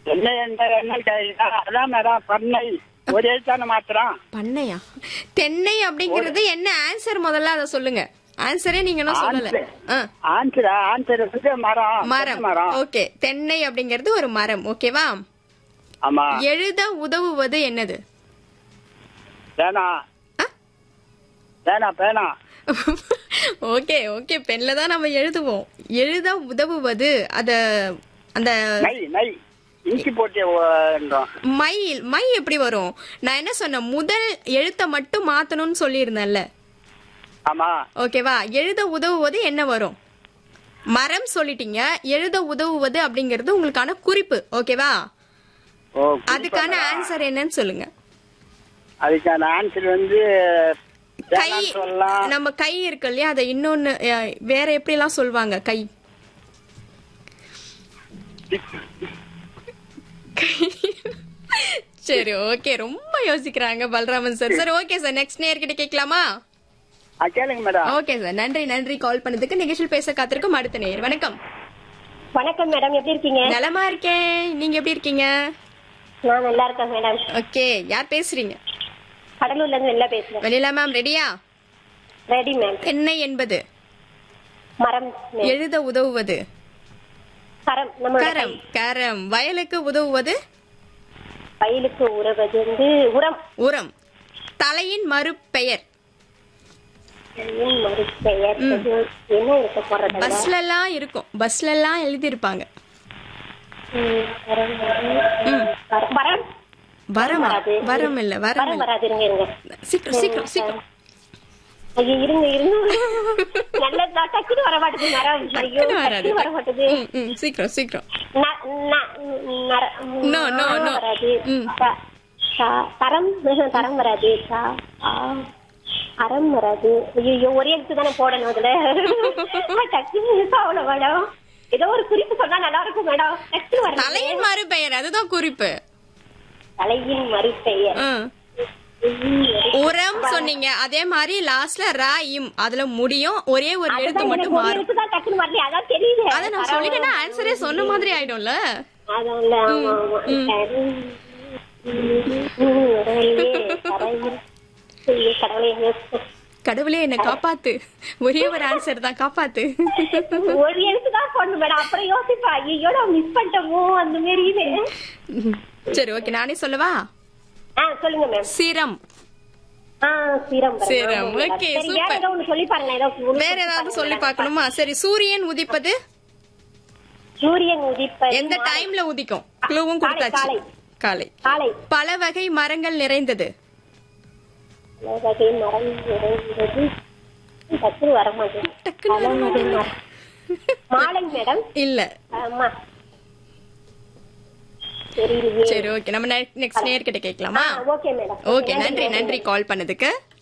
என்ன எந்த என்ன கேக்குதா? அதான் மேடம் பண்ணை ஒரே தானே மாத்திரம் பண்ணையா தென்னை அப்படிங்கிறது என்ன ஆன்சர் முதல்ல அதை சொல்லுங்க ஆன்சரே நீங்க இன்னும் சொல்லல ஆ, ஆன்சரா ஆன்சர் வந்து மரம் மரம் தென்னை மரம் ஓகே தென்னை அப்படிங்கிறது ஒரு மரம் ஓகேவா ஆமா எழுத உதவுவது என்னது பேனா ஆ? பேனா பேனா ஓகே ஓகே பென்ல தான் நம்ம எழுதுவோம் எழுத உதவுவது அத அந்த நை நை இஞ்சி போட்டு ஓ- மை மை எப்படி வரும் நான் என்ன சொன்னேன் முதல் எழுத்த மட்டும் மாத்தணும்னு சொல்லியிருந்தேன்ல ஆமா ஓகேவா எழுத உதவுவது என்ன வரும் மரம் சொல்லிட்டீங்க எழுத உதவுவது அப்படிங்கிறது உங்களுக்கான குறிப்பு ஓகேவா ஓ அதுக்கான ஆன்சர் என்னன்னு சொல்லுங்க அதுக்கான ஆன்சர் வந்து கை பேனான்னு சொல்லலாம் நம்ம கை இருக்கு இல்லையா அதை இன்னொன்னு அஹ், வேற எப்படி எல்லாம் சொல்லுவாங்க கை சரி ஓகே ரொம்ப யோசிக்கிறாங்க பல்ராமன் சார் சரி ஓகே சார் நெக்ஸ்ட் நேர்கிட்ட கேட்கலாமா ஆ, கேளுங்க மேடம் ஓகே சார் நன்றி நன்றி கால் பண்ணதுக்கு நிகழ்ச்சியில் பேச காத்திருக்கும் அடுத்த நேர் வணக்கம் வணக்கம் மேடம் எப்படி இருக்கீங்க நலமா இருக்கேன் நீங்க எப்படி இருக்கீங்க நான் நல்லா இருக்கேன் மேடம் ஓகே யார் பேசுறீங்க கடலூர்ல இருந்து வெளில பேசுறேன் வெளியில மேம் ரெடியா ரெடி மேம் தென்னை என்பது மரம் ma'am. எழுத உதவுவது கரம் நம்மளோட கரம் கரம் வயலுக்கு உதவுவது வயலுக்கு உறவது வந்து உரம் உரம் தலையின் மறுபெயர் ஏன் மறுபெயர் அது என்ன இருக்க போறது பஸ்ல எல்லாம் இருக்கும் பஸ்ல எல்லாம் எழுதி இருப்பாங்க வரம் வரம் வரம் வரமா வராது. வரம் இல்ல வரம் வரம் இல்ல வராது இருங்க இருங்க சீக்கிரம் சீக்கிரம் சீக்கிரம் ஐயோ இருங்க இருங்க நல்லதா டக்குனு வர மாட்டேது மரம் ஐயோ டக்குனு வராது டக்குனு வர மாட்டேது ம், ம், சீக்கிரம் சீக்கிரம் ந- ந- நர- No, no, மரம் no. வராது ம். த- த- தரம் தரம் வராது த- ஆ, அறம் வராது ஐயோ ஒரே எழுத்து தானே போடணும் அதுல டக்குனு மிஸ் ஆகல மேடம் ஏதோ ஒரு குறிப்பு சொன்னா நல்லா இருக்கும் மேடம் டக்குனு வரல தலையின் மறுபெயர் அதுதான் குறிப்பு தலையின் மறுபெயர் ம். உரம் சொன்னீங்க அதே மாதிரி லாஸ்ட்ல ரா இம் அதுல முடியும் ஒரே ஒரு எழுத்து அதுதான் மட்டும் எனக்கு ஒரு மாறும் எழுத்து தான் டக்குனு வரல அதான் தெரியுது அத நான் சொல்லிட்டேன்னா ஆன்சரே சொன்ன மாதிரி ஆயிடும்ல அதான் இல்ல, ஆமா, ஆமா. சரி. ம், வரலையே, தரையில். ஐயோ, கடவுளே, யோசிச்சு. கடவுளே என்ன காப்பாத்து ஒரே ஒரு ஆன்சர் தான் காப்பாத்து ஒரு எழுத்து தான் போடணும் மேடம் அப்புறம் யோசிப்பா ஐயோ நான் மிஸ் பண்ணிட்டோமோ அந்த மாதிரி சரி ஓகே நானே சொல்லவா ஆ சொல்லுங்க மேம் சிரம் ஆ சீரம் வரணும். சீரம், ஆமா, okay, சரி, super. வேற ஏதோ ஒண்ணு சொல்லி பாருங்க ஏதோ ஒண்ணு வேற ஏதாவது பாருங்க. சொல்லி பார்க்கணுமா சரி சூரியன் உதிப்பது சூரியன் உதிப்பது எந்த மாலை. டைம்ல உதிக்கும் க்ளூவும் காலை, கொடுத்தாச்சு காலை காலை பல வகை மரங்கள் நிறைந்தது வகை மரம் நிறைந்தது டக்குனு வர மாட்டேன் டக்குனு வர மாட்டேங்குது. மாலை மேடம் இல்ல ஆமா தெரியலையே சரி ஓகே நம்ம நெக்ஸ்ட் நேர்கிட்ட கேட்கலாமா ஓகே மேடம் ஓகே நன்றி நன்றி கால் பண்ணதுக்கு